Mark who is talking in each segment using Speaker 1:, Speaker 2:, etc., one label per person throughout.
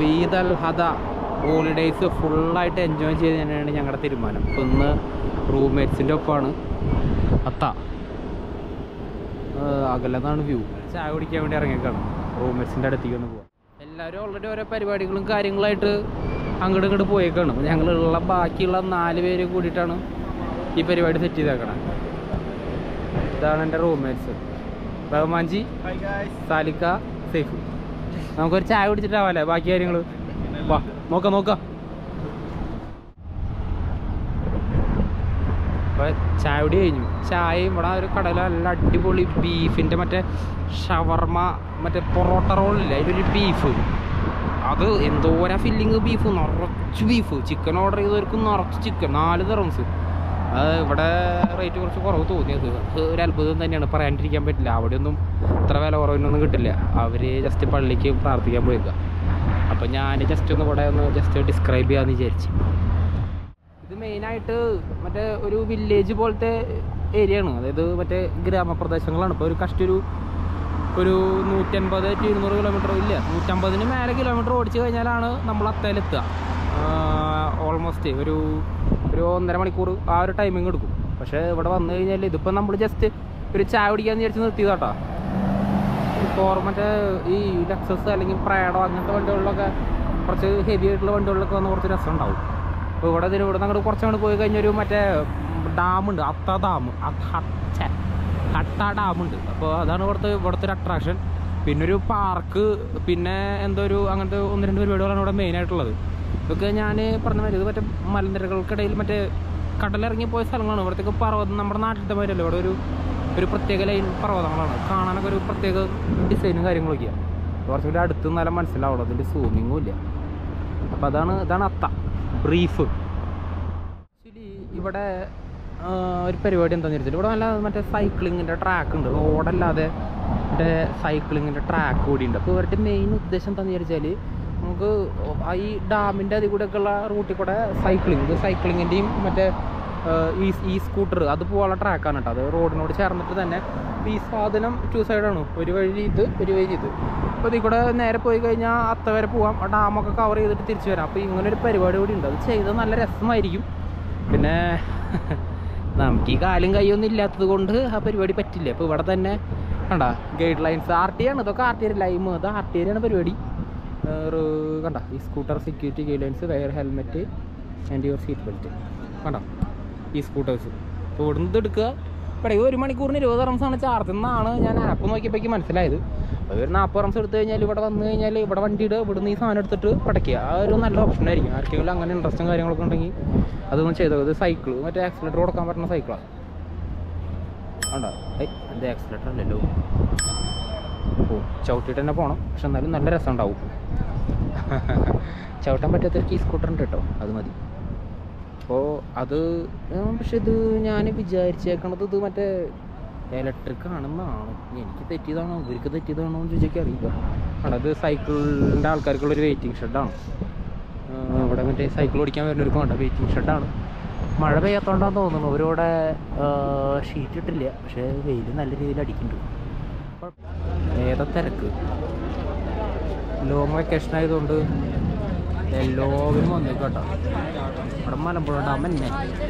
Speaker 1: അപ്പോൾ ഈദ് അൽ ഹദ ഹോളിഡേയ്സ് ഫുള്ളായിട്ട് എൻജോയ് ചെയ്ത് തന്നെയാണ് ഞങ്ങളുടെ തീരുമാനം ഇപ്പം ഇന്ന് റൂംമേറ്റ്സിൻ്റെ ഒപ്പമാണ് അത്ത അകലെന്നാണ് വ്യൂ ചായ കുടിക്കാൻ വേണ്ടി ഇറങ്ങിയേക്കാണ് റൂംമേറ്റ്സിൻ്റെ അടുത്തേക്ക് ഒന്ന് പോവാം എല്ലാവരും ഓൾറെഡി ഓരോ പരിപാടികളും കാര്യങ്ങളായിട്ട് അങ്ങോട്ട് ഇങ്ങോട്ട് പോയേക്കാണ് ഞങ്ങളുള്ള ബാക്കിയുള്ള നാല് പേര് കൂടിയിട്ടാണ് ഈ പരിപാടി സെറ്റ് ചെയ്തേക്കണേ ഇതാണ് എൻ്റെ റൂംമേറ്റ്സ് ബഹമാൻജി സാലിക്ക സേഫ് നമുക്കൊരു ചായ കുടിച്ചിട്ടാവാല്ലേ ബാക്കി കാര്യങ്ങൾ വാ നോക്കാം നോക്കാം അപ്പോൾ ചായ കുടി കഴിഞ്ഞു ചായയും ഇവിടെ ഒരു കടയിൽ നല്ല അടിപൊളി ബീഫിൻ്റെ മറ്റേ ഷവർമ മറ്റേ പൊറോട്ട റോളില്ലേ അതിലൊരു ബീഫ് അത് എന്തോരാ ഫില്ലിങ് ബീഫ് നിറച്ച് ബീഫ് ചിക്കൻ ഓർഡർ ചെയ്തവർക്ക് നിറച്ച് ചിക്കൻ നാല് തെറംസ് അത് ഇവിടെ റേറ്റ് കുറച്ച് കുറവ് തോന്നിയത് അത് ഒരു അത്ഭുതം തന്നെയാണ് പറയാണ്ടിരിക്കാൻ പറ്റില്ല അവിടെയൊന്നും ഇത്ര വില കുറവിനൊന്നും കിട്ടില്ല അവർ ജസ്റ്റ് പള്ളിക്ക് പ്രാർത്ഥിക്കാൻ പോയേക്കുക അപ്പോൾ ഞാൻ ജസ്റ്റ് ഒന്ന് ഇവിടെ ഒന്ന് ജസ്റ്റ് ഡിസ്ക്രൈബ് ചെയ്യാമെന്ന് വിചാരിച്ചു ഇത് മെയിനായിട്ട് മറ്റേ ഒരു വില്ലേജ് പോലത്തെ ഏരിയ ആണ് അതായത് മറ്റേ ഗ്രാമപ്രദേശങ്ങളാണ് ഇപ്പോൾ ഒരു കഷ്ടി ഒരു ഒരു നൂറ്റൻപത് ടു ഇരുന്നൂറ് കിലോമീറ്റർ ഇല്ല നൂറ്റമ്പതിന് മേലെ കിലോമീറ്റർ ഓടിച്ചു കഴിഞ്ഞാലാണ് നമ്മൾ അത്തേലെത്തുക ഓൾമോസ്റ്റ് ഒരു ഒരു ഒന്നര മണിക്കൂർ ആ ഒരു ടൈമിങ് എടുക്കും പക്ഷേ ഇവിടെ വന്നു കഴിഞ്ഞാൽ ഇതിപ്പോൾ നമ്മൾ ജസ്റ്റ് ഒരു ചായ കുടിക്കാന്ന് വിചാരിച്ച് നിർത്തിയതാട്ടോ ഇപ്പോൾ മറ്റേ ഈ ലെക്സസ് അല്ലെങ്കിൽ പ്രേഡോ അങ്ങനത്തെ വണ്ടികളിലൊക്കെ കുറച്ച് ഹെവി ആയിട്ടുള്ള വണ്ടികളിലൊക്കെ വന്ന് കുറച്ച് രസം ഉണ്ടാവും അപ്പോൾ ഇവിടെ ഇതിന് ഇവിടെ അങ്ങോട്ട് കുറച്ചങ്ങോട്ട് പോയി കഴിഞ്ഞാൽ ഒരു മറ്റേ ഡാമുണ്ട് അത്ത ഡാം അട്ട ഡാമുണ്ട് അപ്പോൾ അതാണ് ഇവിടുത്തെ ഇവിടുത്തെ ഒരു അട്രാക്ഷൻ പിന്നെ ഒരു പാർക്ക് പിന്നെ എന്തോ ഒരു അങ്ങനത്തെ ഒന്ന് രണ്ട് പരിപാടികളാണ് ഇവിടെ മെയിനായിട്ടുള്ളത് ഇതൊക്കെ ഞാൻ പറഞ്ഞ മാതിരി ഇത് മറ്റേ മലനിരകൾക്കിടയിൽ മറ്റേ കടലിറങ്ങി പോയ സ്ഥലങ്ങളാണ് ഇവിടത്തേക്ക് പർവ്വതം നമ്മുടെ നാട്ടിലത്തെ മാതിരല്ലോ ഇവിടെ ഒരു ഒരു പ്രത്യേക ലൈൻ പർവ്വതങ്ങളാണ് കാണാനൊക്കെ ഒരു പ്രത്യേക ഡിസൈനും കാര്യങ്ങളൊക്കെയാണ് കുറച്ചും കൂടി അടുത്ത് നിന്നാലും മനസ്സിലാവുള്ളൂ അതിൻ്റെ സൂമിങ്ങും ഇല്ല അപ്പോൾ അതാണ് ഇതാണ് അത്ത ബ്രീഫ് ആക്ച്വലി ഇവിടെ ആ, ഒരു പരിപാടി എന്താണെന്ന് വെച്ചാൽ ഇവിടെ നല്ല മറ്റേ സൈക്ലിങ്ങിൻ്റെ ട്രാക്ക് ഉണ്ട് റോഡല്ലാതെ മറ്റേ സൈക്ലിങ്ങിൻ്റെ ട്രാക്ക് കൂടി ഉണ്ട് അപ്പോൾ ഇവരുടെ മെയിൻ ഉദ്ദേശം എന്താണെന്ന് വിചാരിച്ചാൽ നമുക്ക് ആ ഈ ഡാമിൻ്റെ അതിൽ കൂടെ ഉള്ള റൂട്ടിൽ കൂടെ സൈക്ലിംഗ് ഇത് സൈക്ലിങ്ങിൻ്റെയും മറ്റേ ആ, ഈ ഈ സ്കൂട്ടർ അത് പോകാനുള്ള ട്രാക്കാണ് കേട്ടോ അത് റോഡിനോട് ചേർന്നിട്ട് തന്നെ ഈ സാധനം ടു സൈഡാണ് ഒരു വഴി ഇത് ഒരു വഴി ഇത് അപ്പോൾ ഇതിൽ കൂടെ നേരെ പോയി കഴിഞ്ഞാൽ അത്ത വരെ പോവാം ആ ഡാമൊക്കെ കവർ ചെയ്തിട്ട് തിരിച്ചു വരാം അപ്പോൾ ഇങ്ങനെ ഒരു പരിപാടി കൂടി ഉണ്ട് അത് ചെയ്തത് നല്ല രസമായിരിക്കും പിന്നെ നമുക്ക് ഈ കാലും കൈയൊന്നും ഇല്ലാത്തത് കൊണ്ട് ആ പരിപാടി പറ്റില്ല അപ്പോൾ ഇവിടെ തന്നെ കണ്ട ഗൈഡ് ലൈൻസ് ആർ ടി ആണ് ഇതൊക്കെ ആർ ടി ലൈം ഇത് ആർ ടി ആണ് പരിപാടി ഏർ കണ്ട ഈ scooter security guidelines wear helmet and your seat belt കണ്ട ഈ സ്കൂട്ടേഴ്സ് അപ്പോൾ ഇവിടുന്ന് ഇത് എടുക്കുക ഇവിടെ ഒരു മണിക്കൂറിന് ഇരുപത് റംസാണ് ചാർജെന്നാണ് ഞാൻ ആപ്പ് നോക്കിയപ്പോഴേക്ക് മനസ്സിലായത് അത് ഒരു നാൽപ്പത് റംസ് എടുത്തു കഴിഞ്ഞാൽ ഇവിടെ വന്നു കഴിഞ്ഞാൽ ഇവിടെ വണ്ടി ഇടുക ഇവിടുന്ന് ഈ സാധനം എടുത്തിട്ട് പടയ്ക്കുക ആ ഒരു നല്ല ഓപ്ഷൻ ആയിരിക്കും ആർക്കെങ്കിലും അങ്ങനെ ഇൻട്രസ്റ്റും കാര്യങ്ങളൊക്കെ ഉണ്ടെങ്കിൽ അതൊന്നും ചെയ്തോ ഇത് സൈക്കിൾ മറ്റേ ആക്സിലേറ്റർ കൊടുക്കാൻ പറ്റുന്ന സൈക്കിളാണ് ഉണ്ടോ ഏയ് ഇത് ആക്സിലേറ്റർ അല്ലല്ലോ ഓ ചവിട്ടിയിട്ട് തന്നെ പോകണം പക്ഷെ എന്നാലും നല്ല രസം ഉണ്ടാവും ചവിട്ടാൻ പറ്റാത്തവർക്ക് ഈ സ്കൂട്ടർ ഉണ്ട് കേട്ടോ അത് മതി അപ്പോൾ അത് ഉം, പക്ഷെ ഇത് ഞാൻ വിചാരിച്ചേക്കണത് ഇത് മറ്റേ ഇലക്ട്രിക് ആണെന്നാണ് എനിക്ക് തെറ്റിയതാണോ ഇവർക്ക് തെറ്റിയതാണോ എന്ന് ചോദിച്ചാൽ അറിയില്ല അവിടെ അത് സൈക്കിളിൻ്റെ ആൾക്കാർക്കുള്ളൊരു വെയിറ്റിംഗ് ഷെഡാണ് ഇവിടെ മറ്റേ സൈക്കിൾ ഓടിക്കാൻ വരുന്നവർക്ക് വേണ്ട വെയിറ്റിംഗ് ഷെഡാണ് മഴ പെയ്യാത്തോണ്ടാന്ന് തോന്നുന്നു അവരിവിടെ ഷീറ്റ് ഇട്ടില്ല പക്ഷേ വെയിൽ നല്ല രീതിയിൽ അടിക്കുന്നുണ്ട് ഏതാ തിരക്ക് ലോങ് വെക്കേഷൻ ആയതുകൊണ്ട് എല്ലാവരും വന്നേക്കട്ടോ ഇവിടെ മലമ്പുഴ ഡാം തന്നെ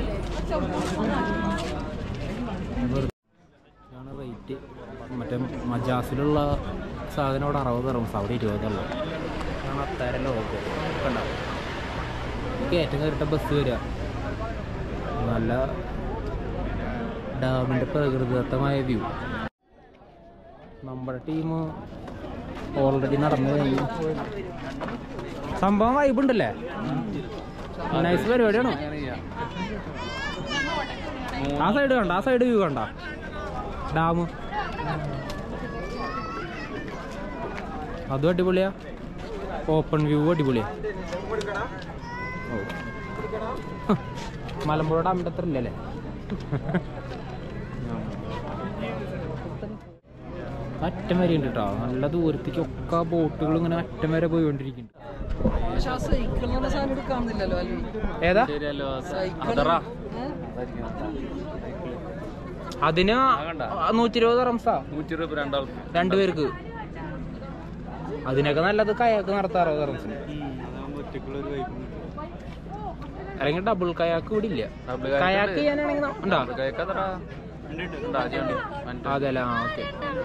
Speaker 1: ഇതാണ് റേറ്റ് മറ്റേ മജാസിലുള്ള സാധനം അവിടെ അറുപത് റംസ് അവിടെ ഇരുപതല്ലോ ഇതാണ് അത്താര ലോകോ കണ്ട കയറ്റം കയറിട്ട ബസ് വരിക നല്ല ഡാമിൻ്റെ പ്രകൃതിദത്തമായ വ്യൂ നമ്മുടെ ടീം ഓൾറെഡി നടന്നു കഴിഞ്ഞു സംഭവം വൈബ് ഉണ്ടല്ലേ നൈസ് പരിപാടിയാണ് ആ സൈഡ് കണ്ട ആ സൈഡ് വ്യൂ കണ്ട ഡാം അതും അടിപൊളിയാ ഓപ്പൺ വ്യൂ അടിപൊളിയാ ഓ ഹ്. മലമ്പുഴ ഡാമിൻ്റെ അത്ര ഇല്ലല്ലേ അറ്റം വരെ ഉണ്ട് കേട്ടോ നല്ല ദൂരത്തേക്കൊക്കെ ബോട്ടുകൾ ഇങ്ങനെ അറ്റം വരെ പോയിക്കൊണ്ടിരിക്കുന്നുണ്ട്
Speaker 2: പക്ഷെ ആ സൈക്കിൾ എന്ന് പറഞ്ഞ സാധനം ഇവിടെ കാണുന്നില്ലല്ലോ അല്ലേ
Speaker 1: ഏതാ
Speaker 2: സൈക്കിൾ
Speaker 1: അതിന് നൂറ്റി ഇരുപത് റംസാ
Speaker 3: നൂറ്റി ഇരുപത് രണ്ടാൾക്ക്
Speaker 1: രണ്ടുപേർക്ക് അതിനൊക്കെ നല്ലത് കയാക്ക് നടത്താറോ കറൻസിന് അല്ലെങ്കിൽ ഡബിൾ കയാക്ക് ഇവിടെ ഇല്ല കയാക്ക് ചെയ്യാനാണെങ്കിൽ ന- ഉണ്ടോ അതെല്ലേ ആ ഓക്കെ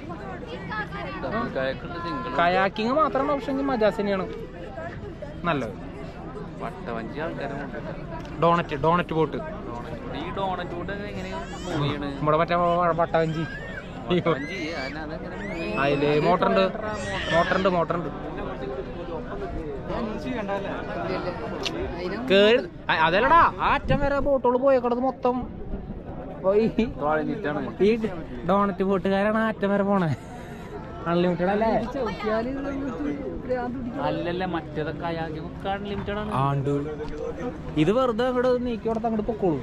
Speaker 1: കയാക്കിങ് മാത്രമാണ് ഓപ്ഷൻ മജാസ് തന്നെയാണ് നല്ലത്
Speaker 2: വട്ടവഞ്ചി ആൾക്കാരെ കൊണ്ടുവരാം.
Speaker 1: ഡോണറ്റ് ഡോണറ്റ് ബോട്ട്
Speaker 2: ഈ ഡോണറ്റ് കൊണ്ട് എങ്ങനെയാണ് മൂവ് ചെയ്യണ്
Speaker 1: നമ്മുടെ മറ്റേ വ- വട്ടവഞ്ചി
Speaker 2: വട്ടവഞ്ചി അതിനതെങ്ങനെ മൂവ് ചെയ്യണ്?
Speaker 1: അതില് മോട്ടറുണ്ട് മോട്ടറുണ്ട് മോട്ടറുണ്ട് കേറി അ- അതല്ലടാ ആ അറ്റം വരെ ബോട്ടുകൾ പോയേക്കണത് മൊത്തം പോയി
Speaker 2: തുഴഞ്ഞിട്ടാണ്.
Speaker 1: ഈ ഡോണറ്റ് ബോട്ടുകാരാണ് ആ അറ്റം വരെ പോണേ അൺലിമിറ്റഡ് അല്ലേ
Speaker 2: അല്ലല്ല മറ്റേതൊക്കെ അയാൾക്ക് അൺലിമിറ്റഡ് ആണ്
Speaker 1: ആണ്ട് ഇത് വെറുതെ അങ്ങോട്ട് നീക്കി കൊടുത്ത് അങ്ങോട്ട് പൊക്കോളൂ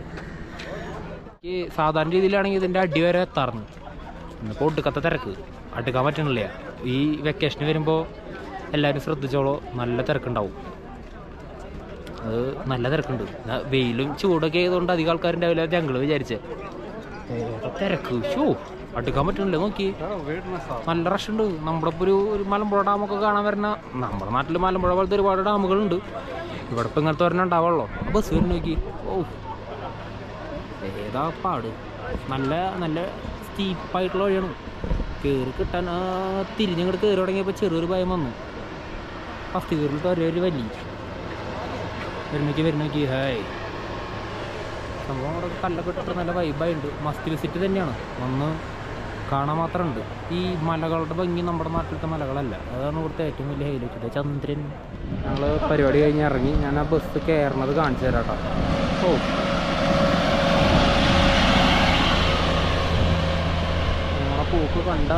Speaker 1: ഈ സാധാരണ രീതിയിലാണെങ്കിൽ ഇതിന്റെ അടി വരെ എത്താറുന്നു ഇന്നിപ്പോൾ ഒടുക്കത്തെ തിരക്ക് അടുക്കാൻ പറ്റണില്ല ഈ വെക്കേഷന് വരുമ്പോൾ എല്ലാവരും ശ്രദ്ധിച്ചോളൂ നല്ല തിരക്കുണ്ടാവും അത് നല്ല തിരക്കുണ്ട് ദാ വെയിലും ചൂടൊക്കെ ആയതുകൊണ്ട് അധികം ആൾക്കാരുണ്ടാവില്ല ഞങ്ങൾ വിചാരിച്ചേ ഏതാ തിരക്ക് ഷോ അടുക്കാൻ പറ്റണില്ല നോക്കി നല്ല റഷ് ഉണ്ട് നമ്മുടെ ഇപ്പോൾ ഒരു ഒരു മലമ്പുഴ ഡാമൊക്കെ കാണാൻ വരുന്ന നമ്മുടെ നാട്ടിൽ മലമ്പുഴ പോലത്തെ ഒരുപാട് ഡാമുകളുണ്ട് ഇവിടെ ഇപ്പം ഇങ്ങനത്തെ ഒരെണ്ണം ഉണ്ടാവുള്ളൂ ബസ് വരും നോക്കി ഓ ഏതാ പാട് നല്ല നല്ല സ്റ്റീപ്പായിട്ടുള്ള വഴിയാണ് കയറി കിട്ടാൻ ആ, തിരിഞ്ഞങ്ങോട്ട് കയറി തുടങ്ങിയപ്പോൾ ചെറിയൊരു ഭയം വന്നു ഫസ്റ്റ് കയറിയിട്ട് ഒരേ ഒരു വലിയ വരുന്നോക്കി വരുന്നോക്കി ഹായ് സംഭവം അവിടെ കല്ലൊക്കെ ഇട്ടിട്ട് നല്ല വൈബായിട്ടുണ്ട് മസ്റ്റ് വിസിറ്റ് തന്നെയാണ് ഒന്ന് കാണാൻ മാത്രമുണ്ട് ഈ മലകളുടെ ഭംഗി നമ്മുടെ നാട്ടിലത്തെ മലകളല്ല അതാണ് ഇവിടുത്തെ ഏറ്റവും വലിയ ഹൈലൈറ്റ് ചന്ദ്രൻ ഞങ്ങൾ പരിപാടി കഴിഞ്ഞ് ഇറങ്ങി ഞാൻ ആ ബസ് കയറണത് കാണിച്ചു തരാം കേട്ടോ ഓ നമ്മളെ പോക്ക് കണ്ട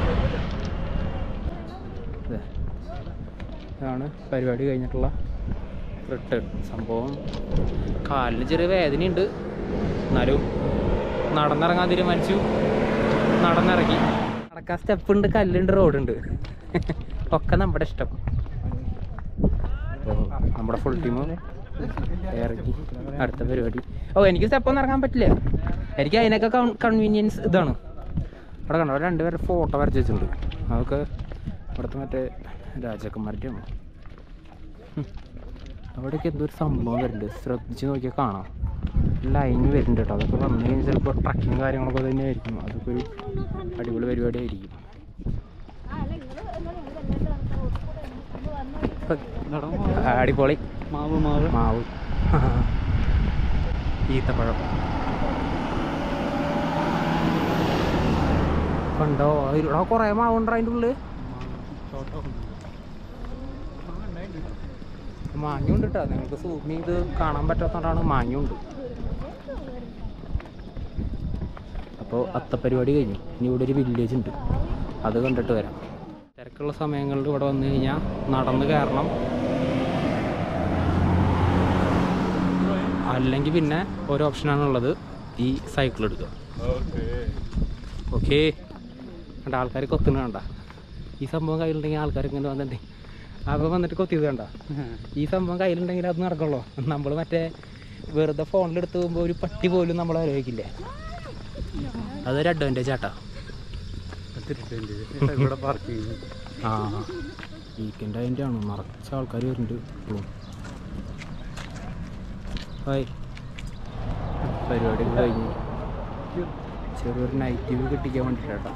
Speaker 1: ഇതാണ് പരിപാടി കഴിഞ്ഞിട്ടുള്ള റിട്ടേൺ സംഭവം കാലിന് ചെറിയ വേദനയുണ്ട് എന്നാലും നടന്നിറങ്ങാൻ തീരുമാനിച്ചു നടന്നിറങ്ങി നടക്കാൻ സ്റ്റെപ്പ് ഉണ്ട് കല്ലുണ്ട് റോഡുണ്ട് ഒക്കെ നമ്മുടെ ഇഷ്ടം അപ്പോൾ നമ്മുടെ ഫുൾ ടീം ഇറങ്ങി അടുത്ത പരിപാടി ഓ എനിക്ക് സ്റ്റെപ്പൊന്നും ഇറങ്ങാൻ പറ്റില്ല എനിക്ക് അതിനൊക്കെ കൺവീനിയൻസ് ഇതാണ് അവിടെ കണ്ടോ അവിടെ രണ്ടുപേരുടെ ഫോട്ടോ വരച്ച് വെച്ചിട്ടുണ്ട് അതൊക്കെ ഇവിടുത്തെ മറ്റേ രാജാക്കന്മാരുടെയാണോ ഉം. അവിടെയൊക്കെ എന്തോ ഒരു സംഭവം വരുന്നുണ്ട് ശ്രദ്ധിച്ച് നോക്കിയാൽ കാണാം ലൈൻ വരുന്നുണ്ട് കേട്ടോ അതൊക്കെ വന്നു കഴിഞ്ഞാൽ ചിലപ്പോൾ ട്രക്കിങ് കാര്യങ്ങളൊക്കെ തന്നെ ആയിരിക്കും അതൊക്കെ ഒരു അടിപൊളി പരിപാടി ആയിരിക്കും ആ, അടിപൊളി
Speaker 2: മാവ് മാവ്
Speaker 1: മാവ് ഈത്തപ്പഴം കണ്ടോ ഇവിടെ കുറേ മാവുണ്ടോ അതിൻ്റെ ഉള്ളിൽ മാങ്ങയുണ്ട് കേട്ടോ നിങ്ങൾക്ക് സൂം ചെയ്ത് കാണാൻ പറ്റാത്തതുകൊണ്ടാണ് മാങ്ങയുണ്ട് അപ്പോൾ അത്തപ്പരിപാടി കഴിഞ്ഞു ഇനി ഇവിടെ ഒരു വില്ലേജ് ഉണ്ട് അത് കണ്ടിട്ട് വരാം തിരക്കുള്ള സമയങ്ങളിൽ ഇവിടെ വന്നു കഴിഞ്ഞാൽ നടന്ന് കയറണം അല്ലെങ്കിൽ പിന്നെ ഒരു ഓപ്ഷനാണുള്ളത് ഈ സൈക്കിൾ എടുക്കുക ഓക്കെ കണ്ട ആൾക്കാർ കൊത്തുന്ന കണ്ട ഈ സംഭവം കയ്യിലുണ്ടെങ്കിൽ ആൾക്കാർ ഇങ്ങനെ വന്നിട്ട് അപ്പോൾ വന്നിട്ട് കൊത്തിയത് കണ്ട ഈ സംഭവം കയ്യിലുണ്ടെങ്കിൽ അത് നടക്കുള്ളൂ നമ്മൾ മറ്റേ വെറുതെ ഫോണിലെടുത്ത് പോകുമ്പോൾ ഒരു പട്ടി പോലും നമ്മൾ ആലോചിക്കില്ലേ അതൊരു അഡ്വാൻറ്റേജ് ആട്ടാ
Speaker 2: ഇവിടെ പാർക്കിംഗ്
Speaker 1: ആ വീക്കെൻഡ് അതിൻ്റെ ആണ് നിറച്ച ആൾക്കാർ വരുന്നുണ്ട് ഇപ്പോഴും ഹായ് പരിപാടി കഴിഞ്ഞു ചെറിയൊരു നൈറ്റ് വ്യൂ കിട്ടിക്കാൻ വേണ്ടിയിട്ടാ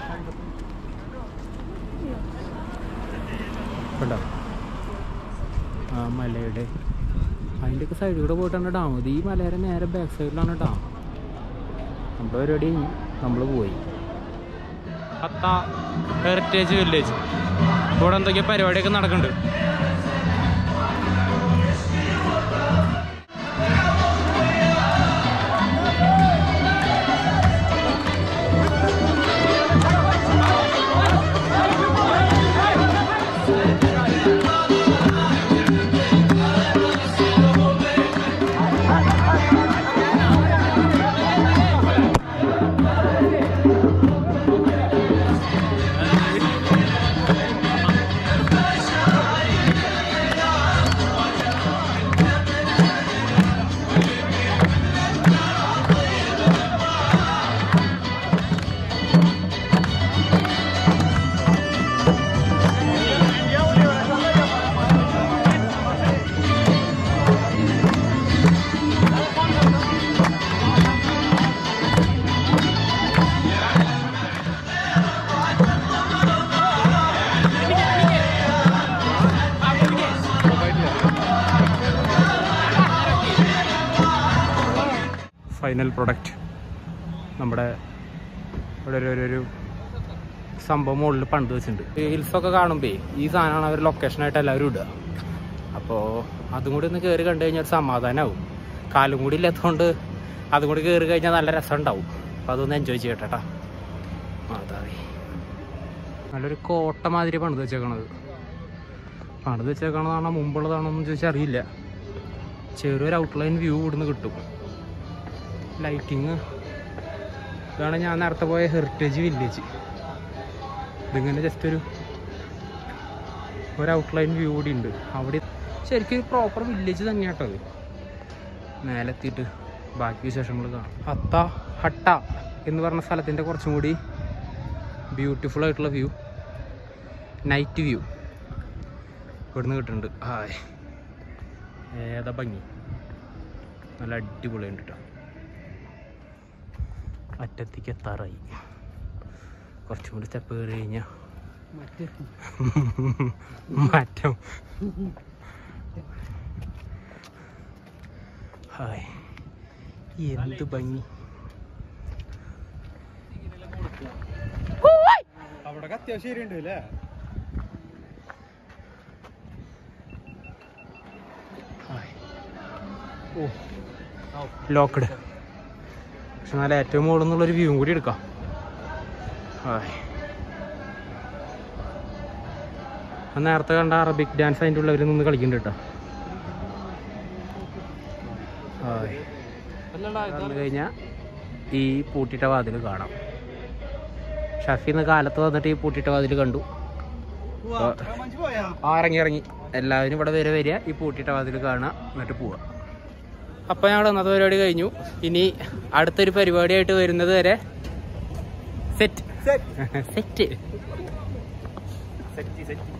Speaker 1: കണ്ടോ ആ മലയുടെ അതിൻ്റെയൊക്കെ സൈഡിലൂടെ പോയിട്ടാണ് ഡാം ഇത് ഈ മലയുടെ നേരെ ബാക്ക് സൈഡിലാണ് ഡാം നമ്മുടെ പരിപാടി കഴിഞ്ഞു നമ്മൾ പോയി പത്ത ഹെറിറ്റേജ് വില്ലേജ് ഇവിടെ എന്തൊക്കെയോ പരിപാടിയൊക്കെ നടക്കുന്നുണ്ട് ഫൈനൽ പ്രൊഡക്റ്റ് നമ്മുടെ ഇവിടെ ഒരു- ഒരു ഒരു സംഭവം മുകളിൽ പണിത് വെച്ചിട്ടുണ്ട് ഈ ഹിൽസൊക്കെ കാണുമ്പോൾ ഈ സാധനമാണ് അവർ ലൊക്കേഷനായിട്ട് എല്ലാവരും ഇടുക അപ്പോൾ അതും കൂടി ഒന്ന് കയറി കണ്ടു കഴിഞ്ഞാൽ ഒരു സമാധാനമാവും കാലും കൂടി ഇല്ലാത്തതുകൊണ്ട് അതും കൂടി കയറി കഴിഞ്ഞാൽ നല്ല രസം ഉണ്ടാവും അപ്പോൾ അതൊന്ന് എൻജോയ് ചെയ്യട്ടെ കേട്ടോ അതായി നല്ലൊരു കോട്ട മാതിരി പണിത് വെച്ചേക്കണത് പണിത് വെച്ചേക്കണതാണോ മുമ്പുള്ളതാണോ എന്ന് ചോദിച്ചാൽ അറിയില്ല ചെറിയൊരു ഔട്ട്ലൈൻ വ്യൂ ഇവിടുന്ന് കിട്ടും ലൈറ്റിങ് ഇതാണ് ഞാൻ നേരത്തെ പോയ ഹെറിറ്റേജ് വില്ലേജ് ഇതിങ്ങനെ ജസ്റ്റ് ഒരു ഒരു ഔട്ട്ലൈൻ വ്യൂ കൂടി ഉണ്ട് അവിടെ ശരിക്കും ഒരു പ്രോപ്പർ വില്ലേജ് തന്നെയാട്ടോ അത് മേലെത്തിയിട്ട് ബാക്കി വിശേഷങ്ങൾ കാണാം ഹത്ത ഹട്ട എന്ന് പറഞ്ഞ സ്ഥലത്തിൻ്റെ കുറച്ചും കൂടി ബ്യൂട്ടിഫുൾ ആയിട്ടുള്ള വ്യൂ നൈറ്റ് വ്യൂ ഇവിടുന്ന് കിട്ടുന്നുണ്ട് ഹായ് ഏതാ ഭംഗി നല്ല അടിപൊളിയുണ്ട് കേട്ടോ അറ്റത്തേക്ക് എത്താറായി കുറച്ചും കൂടി സ്റ്റെപ്പ് കയറി കഴിഞ്ഞാൽ മാറ്റം ഹായ് എന്ത് ഭംഗി
Speaker 2: അവിടെ അത്യാവശ്യം ഏരിയ അല്ലേ
Speaker 1: ഹായ് ഓ ലോക്ക്ഡ് പക്ഷെ നല്ല ഏറ്റവും മുകളിൽ നിന്നുള്ളൊരു വ്യൂ കൂടി എടുക്കാം ഹായ് ആ നേരത്തെ കണ്ട അറബിക് ഡാൻസ് അതിൻ്റെ ഉള്ളവർ നിന്ന് കളിക്കുന്നുണ്ട് കേട്ടോ ഹായ് വന്നു കഴിഞ്ഞാൽ ഈ പൂട്ടിയിട്ട വാതിൽ കാണാം ഷഫി ഇന്ന് കാലത്ത് വന്നിട്ട് ഈ പൂട്ടിയിട്ട വാതിൽ കണ്ടു ആ ഇറങ്ങി ഇറങ്ങി എല്ലാവരും ഇവിടെ വരെ വരിക ഈ പൂട്ടിയിട്ട വാതിൽ കാണുക എന്നിട്ട് പോവുക അപ്പോൾ ഞങ്ങൾ ഇന്നത്തെ പരിപാടി കഴിഞ്ഞു ഇനി അടുത്തൊരു പരിപാടിയായിട്ട് വരുന്നത് വരെ സെറ്റ് സെറ്റ്
Speaker 2: സെറ്റ് സെറ്റ്